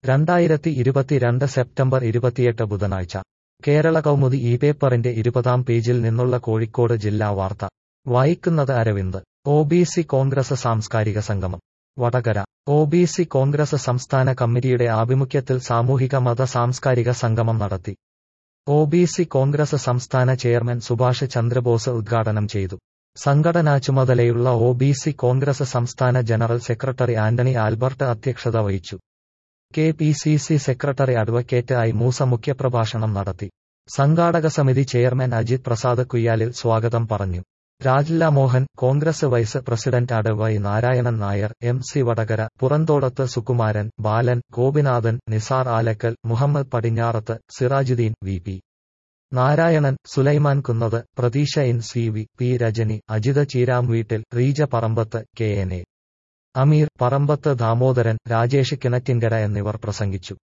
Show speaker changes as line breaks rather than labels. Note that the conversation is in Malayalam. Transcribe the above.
രണ്ടായിരത്തി ഇരുപത്തിരണ്ട് സെപ്റ്റംബർ ഇരുപത്തിയെട്ട് ബുധനാഴ്ച കേരള കൗമുദി ഈ പേപ്പറിന്റെ ഇരുപതാം പേജിൽ നിന്നുള്ള കോഴിക്കോട് ജില്ലാ വാർത്ത വായിക്കുന്നത് Aravind O B C Congress സാംസ്കാരിക സംഗമം Vadakara O B C Congress സംസ്ഥാന കമ്മിറ്റിയുടെ ആഭിമുഖ്യത്തിൽ സാമൂഹിക മത സാംസ്കാരിക സംഗമം നടത്തി ഒ ബി സി കോൺഗ്രസ് സംസ്ഥാന ചെയർമാൻ സുഭാഷ് ചന്ദ്രബോസ് ഉദ്ഘാടനം ചെയ്തു സംഘടനാ ചുമതലയുള്ള ഒ ബി സി കോൺഗ്രസ് സംസ്ഥാന ജനറൽ സെക്രട്ടറി ആന്റണി ആൽബർട്ട് അധ്യക്ഷത വഹിച്ചു K P C C secretary advocate I Moosa മുഖ്യപ്രഭാഷണം നടത്തി സംഘാടക സമിതി ചെയർമാൻ അജിത് പ്രസാദ് കുയ്യാലിൽ സ്വാഗതം പറഞ്ഞു Rajla Mohan Congress vice president adv Y Narayanan Nair M C Vadakara Purathodath Sukumaran Balan Gopinathan Nizar Alakkal Muhammad Padinjarath Sirajuddin V P Narayanan Sulaiman Kunnath Pratheesha N C V P Rajani Ajitha Cheeram വീട്ടിൽ Reeja Parambath K N A Ameer Parambath Damodaran Rajesh Kinattinkara എന്നിവർ പ്രസംഗിച്ചു